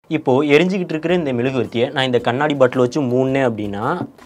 இப்போது எரிஞ்சிக்கிட்டு இருக்கிற இந்த மெழுகுவர்த்தியை நான் இந்த கண்ணாடி பாட்டில் வச்சு மூணுனேன் அப்படின்னா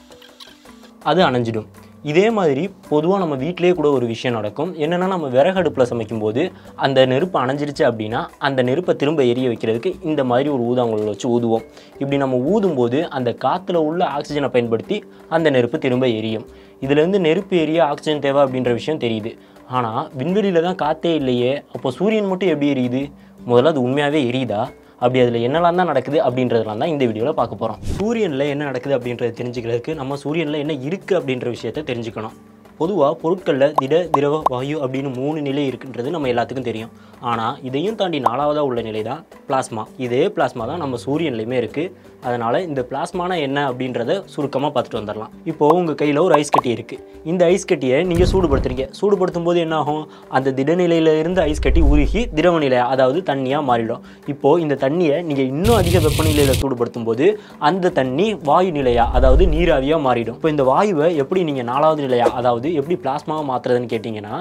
அது அணைஞ்சிடும் இதே மாதிரி பொதுவாக நம்ம வீட்டிலேயே கூட ஒரு விஷயம் நடக்கும் என்னென்னா நம்ம விறகு அடுப்பில் சமைக்கும்போது அந்த நெருப்பு அணைஞ்சிருச்சு அப்படின்னா அந்த நெருப்பை திரும்ப எரிய வைக்கிறதுக்கு இந்த மாதிரி ஒரு ஊதாங்குழல் வச்சு ஊதுவோம் இப்படி நம்ம ஊதும்போது அந்த காற்றுல உள்ள ஆக்சிஜனை பயன்படுத்தி அந்த நெருப்பு திரும்ப எரியும் இதுலேருந்து நெருப்பு எரிய ஆக்சிஜன் தேவை அப்படின்ற விஷயம் தெரியுது ஆனால் விண்வெளியில் தான் காற்றே இல்லையே அப்போ சூரியன் மட்டும் எப்படி எரியுது முதல்ல அது உண்மையாகவே எரியுதா அப்படி அதில் என்னெல்லாம் தான் நடக்குது அப்படின்றதெல்லாம் தான் இந்த வீடியோவில் பார்க்க போகிறோம் சூரியனில் என்ன நடக்குது அப்படின்றத தெரிஞ்சுக்கிறதுக்கு நம்ம சூரியனில் என்ன இருக்குது அப்படின்ற விஷயத்த தெரிஞ்சுக்கணும் பொதுவாக பொருட்களில் திட திரவ வாயு அப்படின்னு மூணு நிலை இருக்குன்றது நம்ம எல்லாத்துக்கும் தெரியும் ஆனால் இதையும் தாண்டி நாலாவதாக உள்ள நிலை தான் பிளாஸ்மா இதே பிளாஸ்மா தான் நம்ம சூரியன்லையுமே இருக்குது அதனால் இந்த பிளாஸ்மானா என்ன அப்படின்றத சுருக்கமாக பார்த்துட்டு வந்துடலாம் இப்போது உங்கள் கையில் ஒரு ஐஸ் கட்டி இருக்குது இந்த ஐஸ் கட்டியை நீங்கள் சூடுபடுத்துறீங்க சூடுபடுத்தும் போது என்ன ஆகும் அந்த திடநிலையில் இருந்து ஐஸ் கட்டி உருகி திரவ நிலை அதாவது தண்ணியாக மாறிடும் இப்போது இந்த தண்ணியை நீங்கள் இன்னும் அதிக வெப்பநிலையில் சூடுபடுத்தும் போது அந்த தண்ணி வாயு நிலையா அதாவது நீராவியாக மாறிடும் இப்போ இந்த வாயுவை எப்படி நீங்கள் நாலாவது நிலையா அதாவது எப்படி பிளாஸ்மாவை மாற்றுறதுன்னு கேட்டிங்கன்னா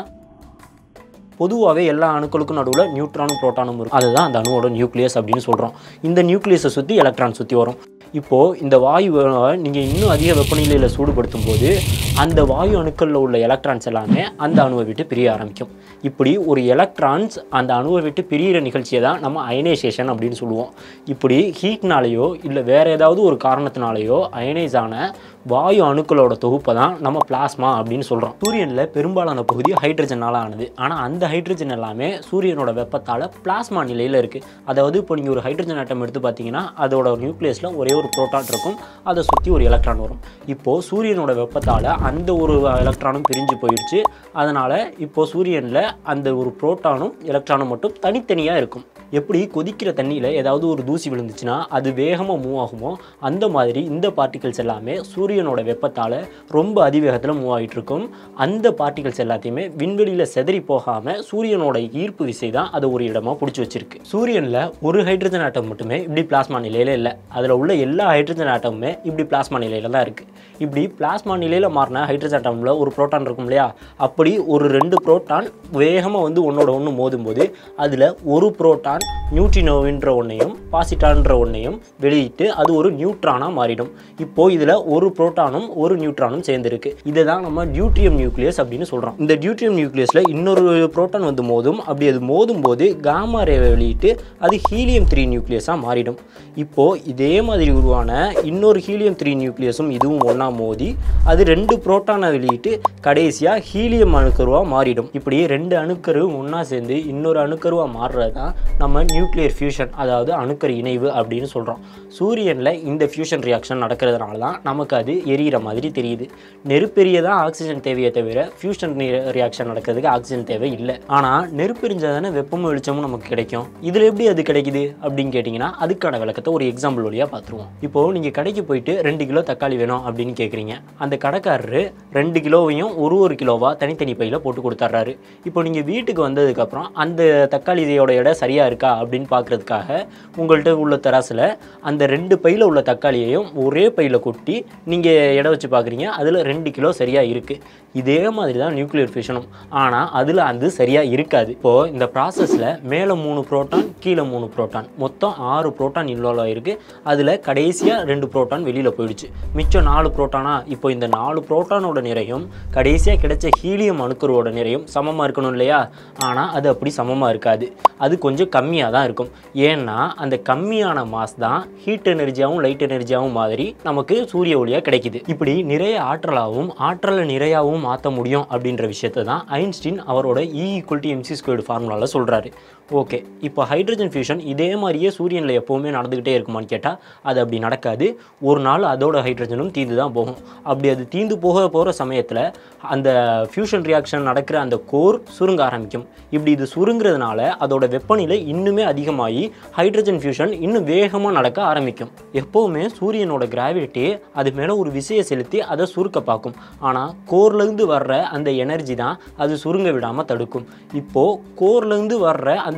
பொதுவாகவே எல்லா அணுக்களுக்கும் நடுவில் நியூட்ரானும் புரோட்டானும் இருக்கும் அதுதான் அந்த அணுவோட நியூக்ளியஸ் அப்படின்னு சொல்கிறோம் இந்த நியூக்ளியஸை சுற்றி எலக்ட்ரான் சுற்றி வரும் இப்போது இந்த வாயுவை நீங்கள் இன்னும் அதிக வெப்பநிலையில் சூடுபடுத்தும் போது அந்த வாயு அணுக்களில் உள்ள எலக்ட்ரான்ஸ் எல்லாமே அந்த அணுவை விட்டு பிரிய ஆரம்பிக்கும் இப்படி ஒரு எலக்ட்ரான்ஸ் அந்த அணுவை விட்டு பிரியிற நிகழ்ச்சியை தான் நம்ம அயனைசேஷன் அப்படின்னு சொல்லுவோம் இப்படி ஹீட்னாலேயோ இல்லை வேறு ஏதாவது ஒரு காரணத்தினாலேயோ அயனைஸ் ஆன வாயு அணுக்களோட தொகுப்பை தான் நம்ம பிளாஸ்மா அப்படின்னு சொல்கிறோம் சூரியனில் பெரும்பாலான பகுதி ஹைட்ரஜனால் ஆனது ஆனால் அந்த ஹைட்ரஜன் எல்லாமே சூரியனோட வெப்பத்தால் பிளாஸ்மா நிலையில் இருக்குது அதாவது இப்போ நீங்கள் ஒரு ஹைட்ரஜன் ஆட்டம் எடுத்து பார்த்தீங்கன்னா அதோட நியூக்ளியஸில் ஒரே ஒரு புரோட்டான் இருக்கும் அதை சுற்றி ஒரு எலக்ட்ரான் வரும் இப்போது சூரியனோட வெப்பத்தால் அந்த ஒரு எலக்ட்ரானும் பிரிஞ்சு போயிடுச்சு அதனால் இப்போது சூரியனில் அந்த ஒரு புரோட்டானும் எலக்ட்ரானும் மட்டும் தனித்தனியாக இருக்கும் எப்படி கொதிக்கிற தண்ணியில் ஏதாவது ஒரு தூசி விழுந்துச்சுன்னா அது வேகமாக மூவ் ஆகுமோ அந்த மாதிரி இந்த பார்ட்டிகல்ஸ் எல்லாமே சூரியனோட வெப்பத்தால் ரொம்ப அதிவேகத்தில் மூவ் ஆகிட்டு இருக்கும் அந்த பார்ட்டிகல்ஸ் எல்லாத்தையுமே விண்வெளியில் செதறி போகாமல் சூரியனோட ஈர்ப்பு விசை தான் அதை ஒரு இடமா பிடிச்சி வச்சிருக்கு சூரியனில் ஒரு ஹைட்ரஜன் ஆட்டம் மட்டுமே இப்படி பிளாஸ்மா நிலையில் இல்லை அதில் உள்ள எல்லா ஹைட்ரஜன் ஆட்டமுமே இப்படி பிளாஸ்மா நிலையில் தான் இருக்குது இப்படி பிளாஸ்மா நிலையில் மாறின ஹைட்ரஜன் ஆட்டமில் ஒரு புரோட்டான் இருக்கும் இல்லையா அப்படி ஒரு ரெண்டு புரோட்டான் வேகமாக வந்து ஒன்றோட ஒன்று மோதும்போது அதில் ஒரு புரோட்டான் நியூட்ரினோவின்ற ஒன்றையும் பாசிட்டான்ற ஒன்றையும் வெளியிட்டு அது ஒரு நியூட்ரானாக மாறிடும் இப்போது இதில் ஒரு புரோட்டானும் ஒரு நியூட்ரானும் சேர்ந்துருக்கு இதை தான் நம்ம டியூட்ரியம் நியூக்ளியஸ் அப்படின்னு சொல்கிறோம் இந்த டியூட்ரியம் நியூக்ளியஸில் இன்னொரு புரோட்டான் வந்து மோதும் அப்படி அது மோதும் போது காமா ரேவை வெளியிட்டு அது ஹீலியம் த்ரீ நியூக்ளியஸாக மாறிடும் இப்போது இதே மாதிரி உருவான இன்னொரு ஹீலியம் த்ரீ நியூக்ளியஸும் இதுவும் ஒன்றா மோதி அது ரெண்டு புரோட்டானை வெளியிட்டு கடைசியாக ஹீலியம் அணுக்கருவாக மாறிடும் இப்படி ரெண்டு அணுக்கரு ஒன்றா சேர்ந்து இன்னொரு அணுக்கருவாக மாறுறது தான் நம்ம நியூக்ளியர் ஃபியூஷன் அதாவது அணுக்கரு இணைவு அப்படின்னு சொல்கிறோம் சூரியனில் இந்த ஃபியூஷன் ரியாக்ஷன் நடக்கிறதுனால தான் நமக்கு அது எரியிற மாதிரி தெரியுது நெருப்பெரிய தான் ஆக்சிஜன் தேவையே தவிர ஃபியூஷன் ரியாக்ஷன் நடக்கிறதுக்கு ஆக்சிஜன் தேவை இல்லை ஆனால் நெருப்பெரிஞ்சால் தானே வெப்பமும் வெளிச்சமும் நமக்கு கிடைக்கும் இதில் எப்படி அது கிடைக்குது அப்படின்னு கேட்டிங்கன்னா அதுக்கான விளக்கத்தை ஒரு எக்ஸாம்பிள் வழியாக பார்த்துருவோம் இப்போது நீங்கள் கடைக்கு போயிட்டு ரெண்டு கிலோ தக்காளி வேணும் அப்படின்னு கேட்குறீங்க அந்த கடைக்காரரு ரெண்டு கிலோவையும் ஒரு ஒரு கிலோவாக தனித்தனி பையில் போட்டு கொடுத்துட்றாரு இப்போ நீங்கள் வீட்டுக்கு வந்ததுக்கப்புறம் அந்த தக்காளியோட எடை சரியாக இருக்கா அப்படின்னு பார்க்குறதுக்காக உங்கள்கிட்ட உள்ள தராசில் அந்த ரெண்டு பையில் உள்ள தக்காளியையும் ஒரே பையில் கொட்டி நீங்கள் எடை வச்சு பார்க்குறீங்க அதில் ரெண்டு கிலோ சரியாக இருக்குது இதே மாதிரி தான் நியூக்ளியர் ஃபிஷனும் ஆனால் அதில் அது சரியாக இருக்காது இப்போது இந்த ப்ராசஸில் மேலே மூணு புரோட்டான் கீழே மூணு புரோட்டான் மொத்தம் ஆறு புரோட்டான் இன்வால்வ் ஆகிருக்கு அதில் கடைசியாக ரெண்டு புரோட்டான் வெளியில் போயிடுச்சு மிச்சம் நாலு புரோட்டானா இப்போ இந்த நாலு புரோட்டானோட நிறையும் கடைசியாக கிடைச்ச ஹீலியம் அணுக்கரோட நிறையும் சமமாக இருக்கணும் இல்லையா ஆனால் அது அப்படி சமமாக இருக்காது அது கொஞ்சம் கம்மியாக தான் இருக்கும் ஏன்னா அந்த கம்மியான மாஸ் தான் ஹீட் எனர்ஜியாகவும் லைட் எனர்ஜியாகவும் மாதிரி நமக்கு சூரிய ஒளியாக கிடைக்குது இப்படி நிறைய ஆற்றலாகவும் ஆற்றலை நிறையாகவும் மாற்ற முடியும் அப்படின்ற விஷயத்தை தான் ஐன்ஸ்டீன் அவரோட E equal to MC squared ஃபார்முலாவில் சொல்கிறாரு ஓகே இப்போ ஹைட்ரஜன் ஃபியூஷன் இதே மாதிரியே சூரியனில் எப்போவுமே நடந்துக்கிட்டே இருக்குமான்னு கேட்டால் அது அப்படி நடக்காது ஒரு நாள் அதோட ஹைட்ரஜனும் தீந்து தான் போகும் அப்படி அது தீந்து போக போகிற சமயத்தில் அந்த ஃபியூஷன் ரியாக்ஷன் நடக்கிற அந்த கோர் சுருங்க ஆரம்பிக்கும் இப்படி இது சுருங்குறதுனால அதோட வெப்பநிலை இன்னுமே அதிகமாகி ஹைட்ரஜன் ஃபியூஷன் இன்னும் வேகமாக நடக்க ஆரம்பிக்கும் எப்போவுமே சூரியனோட கிராவிட்டி அது மேலே ஒரு விசையை செலுத்தி அதை சுருக்க பார்க்கும் ஆனால் கோர்லேருந்து வர்ற அந்த எனர்ஜி தான் அது சுருங்க விடாமல் தடுக்கும் இப்போது கோர்லேருந்து வர்ற அந்த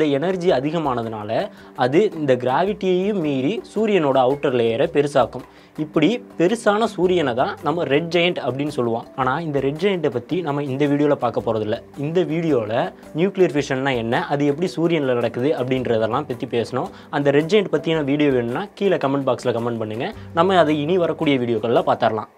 அந்த எனர்ஜி அதிகமானதுனால அது இந்த கிராவிட்டியையும் மீறி சூரியனோட அவுட்டர் லேயரை பெருசாக்கும் இப்படி பெருசான சூரியனை தான் நம்ம ரெட் ஜெயண்ட் அப்படின்னு சொல்லுவோம் ஆனால் இந்த ரெட் ஜெயண்ட்டை பற்றி நம்ம இந்த வீடியோவில் பார்க்க போகிறதில்ல இந்த வீடியோவில் நியூக்ளியர் ஃபிஷன்னா என்ன அது எப்படி சூரியனில் நடக்குது அப்படின்றதெல்லாம் பற்றி பேசணும் அந்த ரெட் ஜெயண்ட் பற்றியான வீடியோ வேணும்னா கீழே கமெண்ட் பாக்ஸில் கமெண்ட் பண்ணுங்கள் நம்ம அதை இனி வரக்கூடிய வீடியோக்களில் பார்த்துடலாம்